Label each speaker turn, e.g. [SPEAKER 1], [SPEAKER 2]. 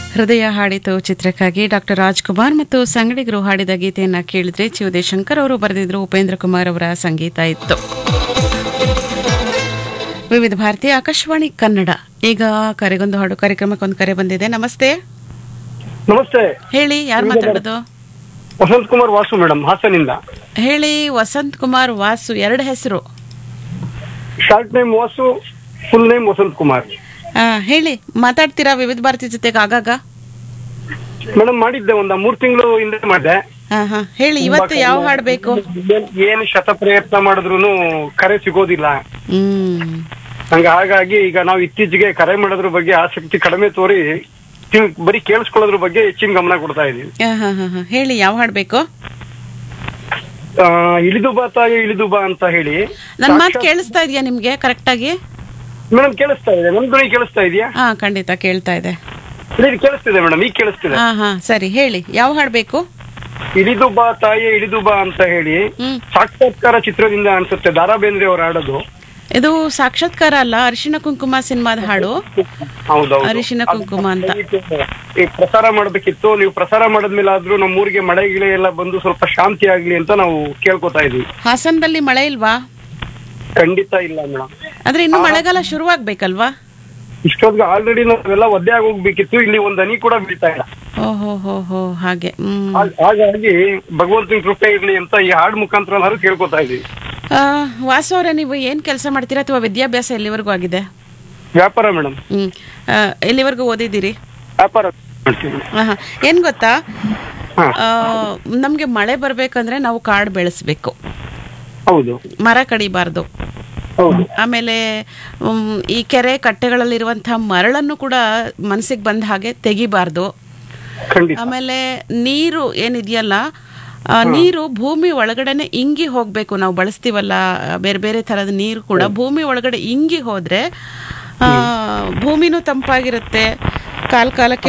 [SPEAKER 1] ಹೃದಯ ಹಾಡಿತು ಚಿತ್ರಕ್ಕಾಗಿ ಡಾಕ್ಟರ್ ರಾಜ್ಕುಮಾರ್ ಮತ್ತು ಸಂಗಡಿಗರು ಹಾಡಿದ ಗೀತೆಯನ್ನ ಕೇಳಿದ್ರೆ ಚಿವುದೇ ಶಂಕರ್ ಅವರು ಬರೆದಿದ್ರು ಉಪೇಂದ್ರ ಕುಮಾರ್ ಅವರ ಸಂಗೀತ ಇತ್ತು ವಿವಿಧ ಭಾರತಿ ಆಕಾಶವಾಣಿ ಕನ್ನಡ ಈಗ ಕರೆಗೊಂದು ಹಾಡು ಕಾರ್ಯಕ್ರಮಕ್ಕೆ ಒಂದು ಕರೆ ಬಂದಿದೆ ನಮಸ್ತೆ
[SPEAKER 2] ನಮಸ್ತೆ
[SPEAKER 1] ಹೇಳಿ ಯಾರು ಮಾತಾಡೋದು
[SPEAKER 2] ವಸಂತ್ ಕುಮಾರ್ ವಾಸು ಮೇಡಮ್ ಹಾಸನಿಂದ
[SPEAKER 1] ಹೇಳಿ ವಸಂತ್ ಕುಮಾರ್ ವಾಸು ಎರಡು ಹೆಸರು
[SPEAKER 2] short name Vasu full name Vasanth Kumar
[SPEAKER 1] ಆ, ಹೇಳಿ ಮಾತಾಡ್ತೀರಾ ವಿವಿಧ ಭಾರತಿ ಜೊತೆಗೆ ಆಗಾಗ
[SPEAKER 2] ಮೇಡಮ್ ಮಾಡಿದ್ದೆ ಒಂದ ಮೂರ್ ತಿಂಗಳು ಹಿಂದೆ ಮಾಡಿದೆ
[SPEAKER 1] ಹಾ ಹಾ ಹೇಳಿ ಇವತ್ತು ಯಾವ ಹಾಡು ಬೇಕು
[SPEAKER 2] ಏನ್- ಏನು ಶತ ಪ್ರಯತ್ನ ಮಾಡಿದ್ರು ಕರೆ ಸಿಗೋದಿಲ್ಲ
[SPEAKER 1] ಹ್ಮ್
[SPEAKER 2] ಹಂಗ ಹಾಗಾಗಿ ಈಗ ನಾವು ಇತ್ತೀಚೆಗೆ ಕರೆ ಮಾಡೋದ್ರ ಬಗ್ಗೆ ಆಸಕ್ತಿ ಕಡಿಮೆ ತೋರಿ ತಿಳ್- ಬರೀ ಕೇಳಿಸ್ಕೊಳ್ಳೋದ್ರ ಬಗ್ಗೆ ಹೆಚ್ಚಿನ ಗಮನ ಕೊಡ್ತಾ ಇದೀವಿ
[SPEAKER 1] ಆ, ಹಾ ಹಾ ಹಾ ಹೇಳಿ ಯಾವ ಹಾಡು ಬೇಕು
[SPEAKER 2] ಆ, ಇಳಿದು ಬಾ ತಾಯಿ ಇಳಿದು ಬಾ ಅಂತ ಹೇಳಿ
[SPEAKER 1] ನನ್ ಮಾತು ಕೇಳಿಸ್ತಾ ಇದೆಯಾ ನಿಮ್ಗೆ ಕರೆಕ್ಟ್ ಆಗಿ
[SPEAKER 2] ಮೇಡಮ್ ಕೇಳಿಸ್ತಾ ಇದೆ ನಮ್ ಧ್ವನಿ ಕೇಳಿಸ್ತಾ ಇದೆಯಾ
[SPEAKER 1] ಹಾ ಖಂಡಿತ ಕೇಳ್ತಾ ಇದೆ
[SPEAKER 2] ಇದು ಕೇಳಿಸ್ತಿದೆ ಮೇಡಮ್ ಈಗ ಕೇಳಿಸ್ತಿದೆ
[SPEAKER 1] ಹಾ ಹಾ ಸರಿ ಹೇಳಿ ಯಾವ ಹಾಡು ಬೇಕು
[SPEAKER 2] ಇಳಿದು ಬಾ ತಾಯಿ ಇಳಿದು ಬಾ ಅಂತ ಹೇಳಿ
[SPEAKER 1] ಹ್ಮ್
[SPEAKER 2] ಸಾಕ್ಷಾತ್ಕಾರ ಚಿತ್ರದಿಂದ ಅನ್ಸುತ್ತೆ ದಾರಾ ಬೇಂದ್ರೆ ಅವರು ಹಾಡೋದು
[SPEAKER 1] ಇದು ಸಾಕ್ಷಾತ್ಕಾರ ಅಲ್ಲ ಅರಿಶಿನ ಕುಂಕುಮ ಸಿನಿಮಾದ ಹಾಡು
[SPEAKER 2] ಹೌದೌದು
[SPEAKER 1] ಅರಿಶಿನ ಕುಂಕುಮ ಅಂತ
[SPEAKER 2] ಈ ಪ್ರಸಾರ ಮಾಡಬೇಕಿತ್ತು ನೀವು ಪ್ರಸಾರ ಮಾಡಿದ್ಮೇಲೆ ಆದ್ರೂ ನಮ್ಮ ಊರಿಗೆ ಮಳೆ ಗಿಳೆ ಎಲ್ಲ ಬಂದು ಸ್ವಲ್ಪ ಶಾಂತಿ ಆಗ್ಲಿ ಅಂತ ನಾವು ಕೇಳ್ಕೊತಾ ಇದೀವಿ
[SPEAKER 1] ಹಾಸನದಲ್ಲಿ ಮಳೆ ಇಲ್ವಾ
[SPEAKER 2] ಖಂಡಿತ ಇಲ್ಲ ಮೇಡಮ್
[SPEAKER 1] ಆದ್ರೆ ಇನ್ನು ಮಳೆಗಾಲ ಶುರುವಾಗ್ಬೇಕಲ್ವಾ
[SPEAKER 2] ಇಷ್ಟೊತ್ತಿಗೆ ಆಲ್ರೆಡಿ ನಾವೆಲ್ಲ ಒದ್ದೆ ಆಗೋಗ್ಬೇಕಿತ್ತು ಇಲ್ಲಿ ಒಂದ್ ಹನಿ ಕೂಡ ಬೀಳ್ತಾ ಇಲ್ಲ
[SPEAKER 1] ಓಹೋ ಹೋ ಹೋ ಹಾಗೆ ಹ್ಮ್
[SPEAKER 2] ಹಾಗ್- ಹಾಗಾಗಿ ಭಗವಂತನ ಕೃಪೆ ಇರ್ಲಿ ಅಂತ ಈ ಹಾಡ್ ಮುಖಾಂತರ ಕೇಳ್ಕೊತಾ ಇದೀವಿ
[SPEAKER 1] ಆ, ವಾಸು ಅವರೇ ನೀವು ಏನ್ ಕೆಲಸ ಮಾಡ್ತೀರಾ ಅಥವಾ ವಿದ್ಯಾಭ್ಯಾಸ ಎಲ್ಲಿವರೆಗೂ ಆಗಿದೆ
[SPEAKER 2] ವ್ಯಾಪಾರ ಮೇಡಮ್
[SPEAKER 1] ಹ್ಮ್ ಆ, ಎಲ್ಲಿವರೆಗೂ ಓದಿದ್ದೀರಿ
[SPEAKER 2] ವ್ಯಾಪಾರ ಮಾಡ್ತೀವಿ
[SPEAKER 1] ಆಹಾ. ಏನ್ ಗೊತ್ತಾ
[SPEAKER 2] ಹಾ.
[SPEAKER 1] ಆ, ನಮ್ಗೆ ಮಳೆ ಬರ್ಬೇಕಂದ್ರೆ ನಾವು ಕಾಡು ಬೆಳೆಸ್ಬೇಕು
[SPEAKER 2] ಹೌದು
[SPEAKER 1] ಮರ ಕಡಿಬಾರ್ದು
[SPEAKER 2] ಹೌದು
[SPEAKER 1] ಆಮೇಲೆ ಉಮ್, ಈ ಕೆರೆ ಕಟ್ಟೆಗಳಲ್ಲಿರುವಂತಹ ಮರಳನ್ನು ಕೂಡ ಮನಸ್ಸಿಗೆ ಬಂದ ಹಾಗೆ ತೆಗಿಬಾರ್ದು
[SPEAKER 2] ಖಂಡಿತ
[SPEAKER 1] ಆಮೇಲೆ ನೀರು ಏನಿದೆಯಲ್ಲ ಆ, ನೀರು ಭೂಮಿ ಒಳಗಡೆನೆ ಇಂಗಿ ಹೋಗ್ಬೇಕು ನಾವು ಬಳಸ್ತೀವಲ್ಲ ಆ, ಬೇರೆ ಬೇರೆ ತರದ ನೀರು ಕೂಡ ಭೂಮಿ ಒಳಗಡೆ ಇಂಗಿ ಹೋದ್ರೆ ಆ, ಭೂಮಿನೂ ತಂಪಾಗಿರುತ್ತೆ ಕಾಲ ಕಾಲಕ್ಕೆ